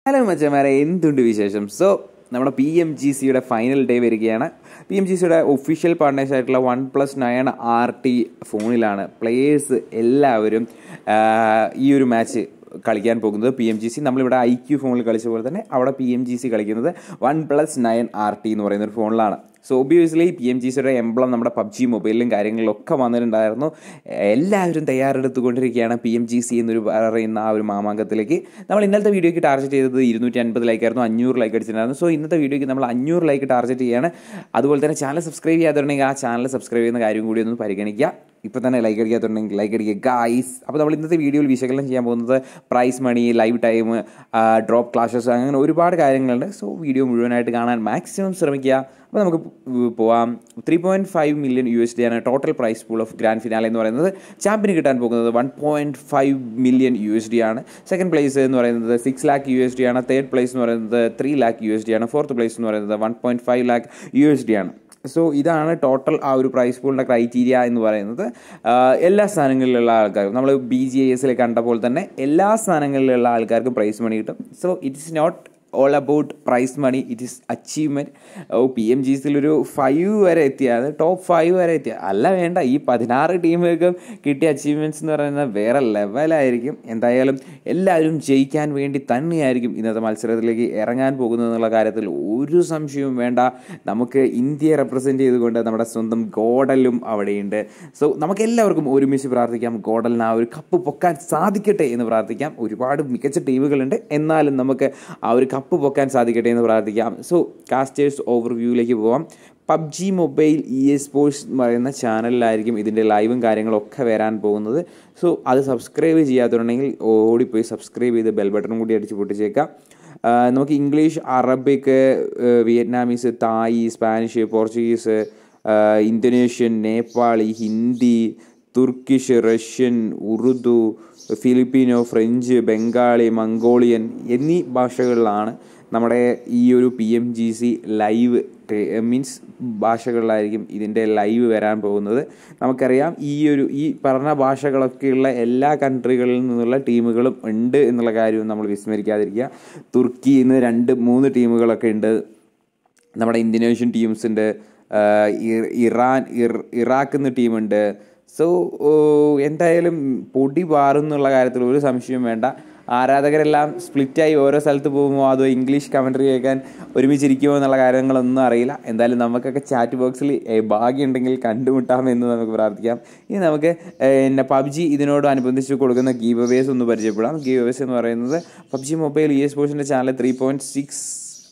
hello മച്ചന്മാരെ എന്തുണ്ട് വിശേഷം സോ നമ്മുടെ പി എം ജി സിയുടെ ഫൈനൽ ഡേ വരികയാണ് പി എം ജി സിയുടെ ഒഫീഷ്യൽ പാർട്ട്നേഴ്സ് ആയിട്ടുള്ള one plus nine R T ഫോണിലാണ് പ്ലേയേഴ്സ് എല്ലാവരും ആ, ഈ ഒരു മാച്ച് കളിക്കാൻ പോകുന്നത് പി എം ജി സി നമ്മളിവിടെ ഐ ക്യു ഫോണിൽ കളിച്ച പോലെ തന്നെ അവിടെ പി എം ജി സി കളിക്കുന്നത് one plus nine R T എന്ന് പറയുന്ന ഒരു ഫോണിലാണ് so obviously P M G സിയുടെ എംബ്ലം നമ്മുടെ പബ്ജി മൊബൈലിലും കാര്യങ്ങളിലൊക്കെ വന്നിട്ടുണ്ടായിരുന്നു എല്ലാവരും തയ്യാറെടുത്തുകൊണ്ടിരിക്കുകയാണ് പി എം ജി സി എന്നൊരു പറയുന്ന ആ ഒരു മാമാങ്കത്തിലേക്ക് നമ്മൾ ഇന്നലത്തെ വീഡിയോയ്ക്ക് ടാർഗറ്റ് ചെയ്തത് ഇരുന്നൂറ്റി അൻപത് ലൈക്കായിരുന്നു അഞ്ഞൂറ് ലൈക്ക് അടിച്ചിട്ടുണ്ടായിരുന്നു സോ ഇന്നത്തെ വീഡിയോയ്ക്ക് നമ്മൾ അഞ്ഞൂറ് ലൈക്ക് ടാർഗറ്റ് ചെയ്യാണ് അതുപോലെ തന്നെ ചാനൽ സബ്സ്ക്രൈബ് ചെയ്യാത്തുണ്ടെങ്കിൽ ആ ചാനൽ സബ്സ്ക്രൈബ് ചെയ്യുന്ന കാര്യം കൂടി ഒന്ന് പരിഗണിക്കുക ഇപ്പോൾ തന്നെ ലൈക്ക് അടിക്കാത്തുണ്ടെങ്കിൽ ലൈക്ക് അടിക്കുക ഗായ്സ് അപ്പോൾ നമ്മൾ ഇന്നത്തെ വീഡിയോയിൽ വിശകലനം ചെയ്യാൻ പോകുന്നത് prize money live time drop clashes അങ്ങനെ ഒരുപാട് കാര്യങ്ങളുണ്ട് സോ വീഡിയോ മുഴുവനായിട്ട് കാണാൻ മാക്സിമം ശ്രമിക്കുക അപ്പോൾ നമുക്ക് പോവാം three point five million U S D ആണ് total prize pool of grand finale എന്ന് പറയുന്നത് ചാമ്പ്യന് കിട്ടാൻ പോകുന്നത് one point five million U S D ആണ് സെക്കൻഡ് പ്ലേസ് എന്ന് പറയുന്നത് six lakh U S D ആണ് തേർഡ് പ്ലേസ് എന്ന് പറയുന്നത് three lakh U S D ആണ് ഫോർത്ത് പ്ലേസ് എന്ന് പറയുന്നത് one point five lakh U S D ആണ് സോ ഇതാണ് ടോട്ടൽ ആ ഒരു പ്രൈസ് പൂളിൻ്റെ ക്രൈറ്റീരിയ എന്ന് പറയുന്നത് ആ, എല്ലാ സ്ഥാനങ്ങളിലുള്ള ആൾക്കാർക്കും നമ്മൾ ബി ജി ഐ എസിൽ കണ്ട പോലെ തന്നെ എല്ലാ സ്ഥാനങ്ങളിലുള്ള ആൾക്കാർക്കും പ്രൈസ് മണി കിട്ടും so it is not all about prize money it is achievement of P M G സിയിലൊരു ഫൈവ് വരെ എത്തിയത് ടോപ്പ് ഫൈവ് വരെ എത്തിയ അല്ല വേണ്ട ഈ പതിനാറ് ടീമുകൾക്കും കിട്ടിയ അച്ചീവ്മെൻറ്റ്സ് എന്ന് പറയുന്നത് വേറെ ലെവലായിരിക്കും എന്തായാലും എല്ലാവരും ജയിക്കാൻ വേണ്ടി തന്നെയായിരിക്കും ഇന്നത്തെ മത്സരത്തിലേക്ക് ഇറങ്ങാൻ പോകുന്നത് എന്നുള്ള കാര്യത്തിൽ ഒരു സംശയവും വേണ്ട നമുക്ക് ഇന്ത്യയെ റെപ്രസെൻറ്റ് ചെയ്തുകൊണ്ട് നമ്മുടെ സ്വന്തം ഗോഡലും അവിടെയുണ്ട് സോ നമുക്ക് എല്ലാവർക്കും ഒരുമിച്ച് പ്രാർത്ഥിക്കാം ഗോഡലിന് ആ ഒരു കപ്പ് പൊക്കാൻ സാധിക്കട്ടെ എന്ന് പ്രാർത്ഥിക്കാം ഒരുപാട് മികച്ച ടീമുകളുണ്ട് എന്നാലും നമുക്ക് ആ ഒരു കപ്പ് പൊക്കാൻ സാധിക്കട്ടെ എന്ന് പ്രാർത്ഥിക്കാം സോ കാസ്റ്റേഴ്സ് ഓവർവ്യൂവിലേക്ക് പോവാം PUBG mobile esports എന്ന് പറയുന്ന ചാനലിലായിരിക്കും ഇതിൻ്റെ ലൈവും കാര്യങ്ങളൊക്കെ വരാൻ പോകുന്നത് സോ അത് സബ്സ്ക്രൈബ് ചെയ്യാത്തുണ്ടെങ്കിൽ ഓടിപ്പോയി സബ്സ്ക്രൈബ് ചെയ്ത് ബെൽ ബട്ടണും കൂടി അടിച്ച് പൊട്ടിച്ചേക്കാം ആ, നമുക്ക് English Arabic Vietnamese Thai Spanish Portuguese ആ, Indonesian Nepali Hindi Turkish Russian Urdu Filipino French Bengali Mongolian എന്നീ ഭാഷകളിലാണ് നമ്മുടെ ഈ ഒരു P M G C live means ഭാഷകളിലായിരിക്കും ഇതിൻ്റെ ലൈവ് വരാൻ പോകുന്നത് നമുക്കറിയാം ഈ ഒരു ഈ പറഞ്ഞ ഭാഷകളൊക്കെയുള്ള എല്ലാ കൺട്രികളിൽ നിന്നുള്ള ടീമുകളും ഉണ്ട് എന്നുള്ള കാര്യവും നമ്മൾ വിസ്മരിക്കാതിരിക്കുക തുർക്കിയിൽ നിന്ന് രണ്ട് മൂന്ന് ടീമുകളൊക്കെ ഉണ്ട് നമ്മുടെ ഇന്തോനേഷ്യൻ ടീംസ് ഉണ്ട് ആഹ് ഇ- ഇറാൻ ഇർ- ഇറാഖിൽ നിന്ന് ടീമുണ്ട് സോ എന്തായാലും പൊടി പാറുന്നുള്ള കാര്യത്തിൽ ഒരു സംശയവും വേണ്ട ആരാധകരെല്ലാം സ്പ്ലിറ്റായി ഓരോ സ്ഥലത്ത് പോകുമ്പോൾ അതോ ഇംഗ്ലീഷ് കമൻട്രി കേൾക്കാൻ ഒരുമിച്ചിരിക്കുമോ എന്നുള്ള കാര്യങ്ങളൊന്നും അറിയില്ല എന്തായാലും നമുക്കൊക്കെ ചാറ്റ് ബോക്സിൽ ഭാഗ്യമുണ്ടെങ്കിൽ കണ്ടുമുട്ടാമെന്ന് നമുക്ക് പ്രാർത്ഥിക്കാം ഇനി നമുക്ക് പിന്നെ പബ്ജി ഇതിനോട് അനുബന്ധിച്ച് കൊടുക്കുന്ന ഗീവ് അവേസ് ഒന്ന് പരിചയപ്പെടാം ഗീവ് അവേസ് എന്ന് പറയുന്നത് പബ്ജി മൊബൈൽ ഇ സ്പോർട്സിൻ്റെ channel three point six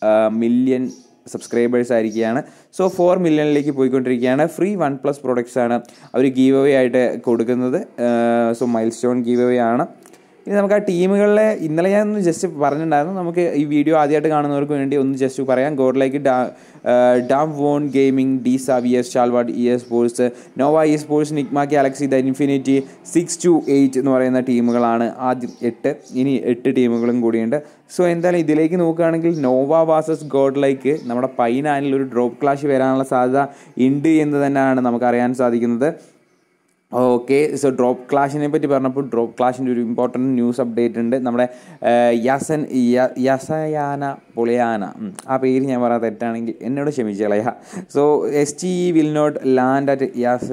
million subscribers ആയിരിക്കുകയാണ് സോ ഫോർ മില്യണിലേക്ക് പോയിക്കൊണ്ടിരിക്കുകയാണ് ഫ്രീ വൺ പ്ലസ് പ്രോഡക്റ്റ്സ് ആണ് അവർ ഗീവ് അവേ ആയിട്ട് കൊടുക്കുന്നത് so milestone give away ആണ് ഇനി നമുക്ക് ആ ടീമുകളിലെ ഇന്നലെ ഞാൻ ഒന്ന് ജസ്റ്റ് പറഞ്ഞിട്ടുണ്ടായിരുന്നു നമുക്ക് ഈ വീഡിയോ ആദ്യമായിട്ട് കാണുന്നവർക്ക് വേണ്ടി ഒന്ന് ജസ്റ്റ് പറയാം ഗോഡിലേക്ക് ഡാം വോൺ ഗെയിമിംഗ് ഡി സാവിയസ് ഷാൽവാഡ് ഇ എസ് സ്പോർട്സ് നോവ ഇ സ്പോർട്സ് Nigma galaxy the infinity six two eight എന്ന് പറയുന്ന ടീമുകളാണ് ആദ്യം എട്ട് ഇനി എട്ട് ടീമുകളും കൂടിയുണ്ട് സോ എന്തായാലും ഇതിലേക്ക് നോക്കുകയാണെങ്കിൽ നോവ വാസസ് ഗോഡ് ലൈക്ക് നമ്മുടെ പൈനാനിൽ ഒരു ഡ്രോപ്പ് ക്ലാഷ് വരാനുള്ള സാധ്യത ഉണ്ട് എന്ന് തന്നെയാണ് നമുക്ക് അറിയാൻ സാധിക്കുന്നത് ഓക്കെ സോ ഡ്രോപ്പ് ക്ലാഷിനെ പറ്റി പറഞ്ഞപ്പോൾ ഡ്രോപ്പ് ക്ലാഷിൻ്റെ ഒരു ഇമ്പോർട്ടൻറ്റ് ന്യൂസ് അപ്ഡേറ്റ് ഉണ്ട് നമ്മുടെ ആ, യസൻ യ- യസയാന പൊളിയാന ഉം, ആ പേര് ഞാൻ പറയാൻ തെറ്റാണെങ്കിൽ എന്നോട് ക്ഷമിച്ചളയാ so S T will not land at യാസ്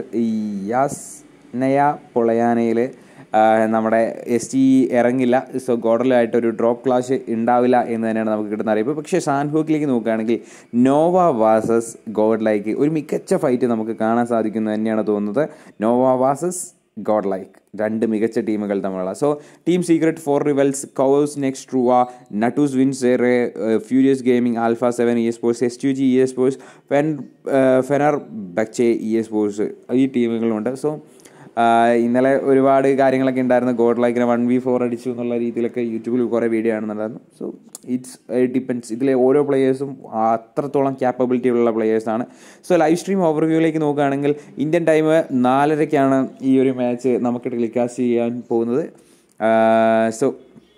യാസ്നയ പൊളയാനയിൽ നമ്മുടെ എസ് ടി ഇറങ്ങില്ല സോ ഗോഡലായിട്ട് ഒരു ഡ്രോപ്പ് ക്ലാഷ് ഉണ്ടാവില്ല എന്ന് തന്നെയാണ് നമുക്ക് കിട്ടുന്ന അറിയിപ്പ് പക്ഷേ സാൻഹോക്കിലേക്ക് നോക്കുകയാണെങ്കിൽ നോവ വാസസ് ഗോഡ് ലൈക്ക് ഒരു മികച്ച ഫൈറ്റ് നമുക്ക് കാണാൻ സാധിക്കുന്നു തന്നെയാണ് തോന്നുന്നത് നോവ വാസസ് ഗോഡ് ലൈക്ക് രണ്ട് മികച്ച ടീമുകൾ തമ്മിലുള്ള so team secret four rivals covers next ട്രൂവ നട്ടൂസ് wins furious gaming alpha seven esports S two G esports fen Fenerbahce esports ഈ ടീമുകളുണ്ട് സോ ആഹ് ഇന്നലെ ഒരുപാട് കാര്യങ്ങളൊക്കെ ഉണ്ടായിരുന്നു ഗോഡ് ലൈക്കിനെ വൺ വി ഫോർ അടിച്ചു എന്നുള്ള രീതിയിലൊക്കെ യൂട്യൂബിൽ കുറേ വീഡിയോ കാണുന്നുണ്ടായിരുന്നു സോ ഇറ്റ്സ് ഡിപ്പെൻസ് ഇതിലെ ഓരോ പ്ലേയേഴ്സും അത്രത്തോളം ക്യാപ്പബിലിറ്റി ഉള്ള പ്ലേയേഴ്സാണ് സോ ലൈവ് സ്ട്രീം ഓവർവ്യൂവിലേക്ക് നോക്കുകയാണെങ്കിൽ ഇന്ത്യൻ ടൈം നാലരയ്ക്കാണ് ഈ ഒരു മാച്ച് നമുക്ക് ടെലികാസ്റ്റ് ചെയ്യാൻ പോകുന്നത് സോ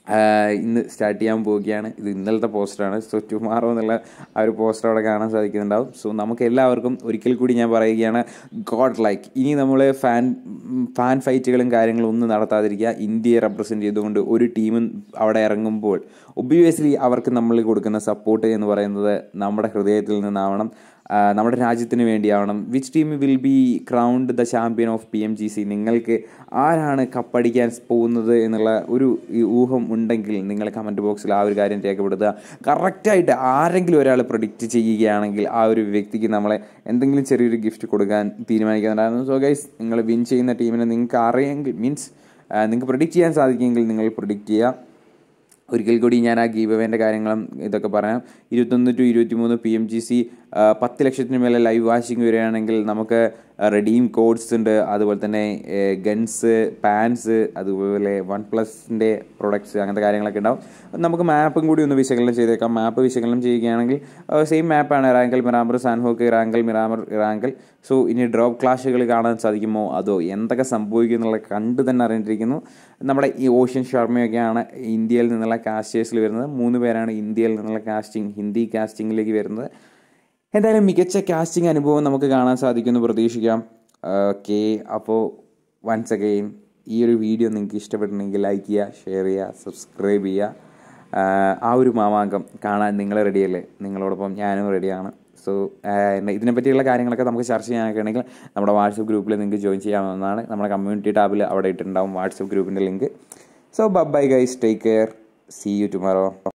ആഹ് ഇന്ന് സ്റ്റാർട്ട് ചെയ്യാൻ പോവുകയാണ് ഇത് ഇന്നലത്തെ പോസ്റ്ററാണ് സോ ടുമാറോ എന്നുള്ള ആ ഒരു പോസ്റ്റർ അവിടെ കാണാൻ സാധിക്കുന്നുണ്ടാവും സോ നമുക്ക് എല്ലാവർക്കും ഒരിക്കൽ കൂടി ഞാൻ പറയുകയാണ് ഗോഡ് ലൈക്ക് ഇനി നമ്മൾ ഫാൻ ഫാൻ ഫൈറ്റുകളും കാര്യങ്ങളും ഒന്നും നടത്താതിരിക്കുക ഇന്ത്യയെ റെപ്രസെൻറ്റ് ചെയ്തുകൊണ്ട് ഒരു ടീമും അവിടെ ഇറങ്ങുമ്പോൾ ഒബ്വിയസ്ലി അവർക്ക് നമ്മൾ കൊടുക്കുന്ന സപ്പോർട്ട് എന്ന് പറയുന്നത് നമ്മുടെ ഹൃദയത്തിൽ നിന്നാവണം ആ, നമ്മുടെ രാജ്യത്തിന് വേണ്ടിയാവണം which team will be crowned the champion of P M G C നിങ്ങൾക്ക് ആരാണ് കപ്പടിക്കാൻ പോകുന്നത് എന്നുള്ള ഒരു ഈ ഊഹം ഉണ്ടെങ്കിൽ നിങ്ങൾ കമൻറ്റ് ബോക്സിൽ ആ ഒരു കാര്യം രേഖപ്പെടുത്തുക കറക്റ്റായിട്ട് ആരെങ്കിലും ഒരാൾ പ്രൊഡിക്റ്റ് ചെയ്യുകയാണെങ്കിൽ ആ ഒരു വ്യക്തിക്ക് നമ്മളെ എന്തെങ്കിലും ചെറിയൊരു ഗിഫ്റ്റ് കൊടുക്കാൻ തീരുമാനിക്കുന്നുണ്ടായിരുന്നു സോ ഗൈസ് നിങ്ങൾ വിൻ ചെയ്യുന്ന ടീമിനെ നിങ്ങൾക്ക് അറിയെങ്കിൽ മീൻസ് നിങ്ങൾക്ക് പ്രൊഡിക്റ്റ് ചെയ്യാൻ സാധിക്കുമെങ്കിൽ നിങ്ങൾ പ്രൊഡിക്റ്റ് ചെയ്യുക ഒരിക്കൽ കൂടി ഞാൻ ആ ഗീവ് അവേൻ്റെ കാര്യങ്ങളും ഇതൊക്കെ പറയാം ഇരുപത്തൊന്ന് ടു ഇരുപത്തി മൂന്ന് പി എം ജി സി പത്ത് ലക്ഷത്തിന് മേലെ ലൈവ് വാഷിംഗ് വരികയാണെങ്കിൽ നമുക്ക് റെഡീം കോഡ്സ് ഉണ്ട് അതുപോലെ തന്നെ ഗൺസ് പാൻസ് അതുപോലെ വൺ പ്ലസിൻ്റെ പ്രൊഡക്ട്സ് അങ്ങനത്തെ കാര്യങ്ങളൊക്കെ ഉണ്ടാവും നമുക്ക് മാപ്പും കൂടി ഒന്ന് വിശകലനം ചെയ്തേക്കാം മാപ്പ് വിശകലനം ചെയ്യുകയാണെങ്കിൽ സെയിം മാപ്പാണ് Erangel Miramar Sanhok Erangel Miramar Erangel so ഇനി ഡ്രോപ്പ് ക്ലാഷുകൾ കാണാൻ സാധിക്കുമോ അതോ എന്തൊക്കെ സംഭവിക്കും എന്നുള്ളത് കണ്ട് തന്നെ അറിഞ്ഞിരിക്കുന്നു നമ്മുടെ ഈ ഓഷ്യൻ ശർമ്മയൊക്കെയാണ് ഇന്ത്യയിൽ നിന്നുള്ള കാസ്റ്റേഴ്സിൽ വരുന്നത് മൂന്ന് പേരാണ് ഇന്ത്യയിൽ നിന്നുള്ള കാസ്റ്റിംഗ് ഹിന്ദി കാസ്റ്റിംഗിലേക്ക് വരുന്നത് എന്തായാലും മികച്ച കാസ്റ്റിംഗ് അനുഭവം നമുക്ക് കാണാൻ സാധിക്കുമെന്ന് പ്രതീക്ഷിക്കാം ഓക്കെ അപ്പോൾ വൺസ് അഗെയിൻ ഈ ഒരു വീഡിയോ നിങ്ങൾക്ക് ഇഷ്ടപ്പെട്ടിട്ടുണ്ടെങ്കിൽ ലൈക്ക് ചെയ്യുക ഷെയർ ചെയ്യുക സബ്സ്ക്രൈബ് ചെയ്യുക ആഹ് ആ ഒരു മാമാങ്കം കാണാൻ നിങ്ങൾ റെഡിയല്ലേ നിങ്ങളോടൊപ്പം ഞാനും റെഡിയാണ് സോ ഇതിനെ പറ്റിയുള്ള കാര്യങ്ങളൊക്കെ നമുക്ക് ചർച്ച ചെയ്യാനൊക്കെ ഉണ്ടെങ്കിൽ നമ്മുടെ വാട്സപ്പ് ഗ്രൂപ്പിൽ നിങ്ങൾക്ക് ജോയിൻ ചെയ്യാവുന്നതാണ് നമ്മുടെ കമ്മ്യൂണിറ്റി ടാബിൽ അവിടെ ഇട്ടുണ്ടാവും വാട്സപ്പ് ഗ്രൂപ്പിൻ്റെ link so bye guys take care see you tomorrow